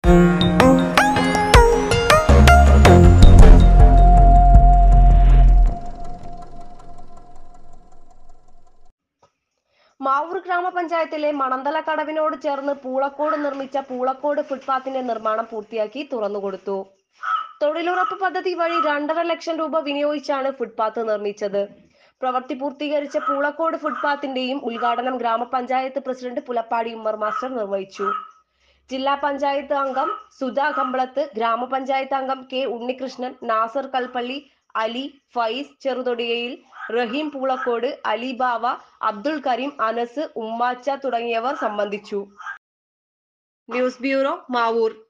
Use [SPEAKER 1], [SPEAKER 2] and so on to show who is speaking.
[SPEAKER 1] മാവൂർ ഗ്രാമപഞ്ചായത്തിലെ മണന്തല കടവിനോട് ചേർന്ന് പൂളക്കോട് നിർമ്മിച്ച പൂളക്കോട് ഫുട്പാത്തിന്റെ നിർമ്മാണം പൂർത്തിയാക്കി തുറന്നുകൊടുത്തു തൊഴിലുറപ്പ് പദ്ധതി വഴി രണ്ടര ലക്ഷം രൂപ വിനിയോഗിച്ചാണ് ഫുട്പാത്ത് നിർമ്മിച്ചത് പ്രവൃത്തി പൂർത്തീകരിച്ച പൂളക്കോട് ഫുട്പാത്തിന്റെയും ഉദ്ഘാടനം ഗ്രാമപഞ്ചായത്ത് പ്രസിഡന്റ് പുലപ്പാടി ഉമ്മർ മാസ്റ്റർ നിർവഹിച്ചു ജില്ലാ പഞ്ചായത്ത് അംഗം സുധ കമ്പളത്ത് ഗ്രാമപഞ്ചായത്ത് അംഗം കെ ഉണ്ണികൃഷ്ണൻ നാസർ കൽപ്പള്ളി അലി ഫൈസ് ചെറുതൊടിയയിൽ റഹീം പൂളക്കോട് അലി ബാവ അബ്ദുൾ കരീം അനസ് ഉമ്മാച്ച തുടങ്ങിയവർ സംബന്ധിച്ചു ന്യൂസ് ബ്യൂറോ മാവൂർ